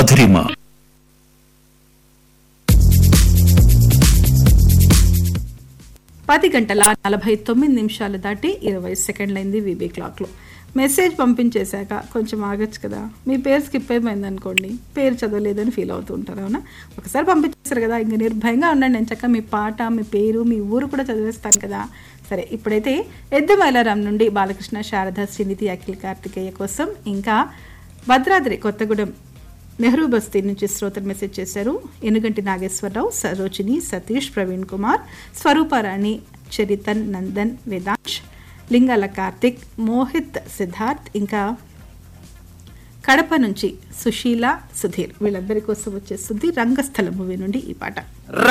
మధురిమ పది గంటల నలభై తొమ్మిది నిమిషాలు దాటి ఇరవై సెకండ్లైంది వీబీ క్లాక్లో మెసేజ్ పంపించేశాక కొంచెం ఆగచ్చు కదా మీ పేరు స్కిప్ అయిపోయింది అనుకోండి పేరు చదవలేదని ఫీల్ అవుతూ ఉంటారు అవునా ఒకసారి పంపించేస్తారు కదా ఇంక నిర్భయంగా ఉండండి నేను చక్కగా మీ పాట మీ పేరు మీ ఊరు కూడా చదివేస్తాను కదా సరే ఇప్పుడైతే ఎద్దు మైలారాం నుండి బాలకృష్ణ శారద శ్రీనిధి అఖిల్ కార్తికేయ కోసం ఇంకా భద్రాద్రి కొత్తగూడెం నెహ్రూ బస్తీ నుంచి శ్రోతలు మెసేజ్ చేశారు ఎనుగంటి నాగేశ్వరరావు సరోజిని సతీష్ ప్రవీణ్ కుమార్ స్వరూపారాణి చరితన్ నందన్ వేదాంశ్ లింగాల కార్తిక్ మోహిత్ సిద్ధార్థ్ ఇంకా కడప నుంచి సుశీల సుధీర్ వీళ్ళందరి కోసం వచ్చే సుధీర్ రంగస్థల మూవీ నుండి ఈ పాట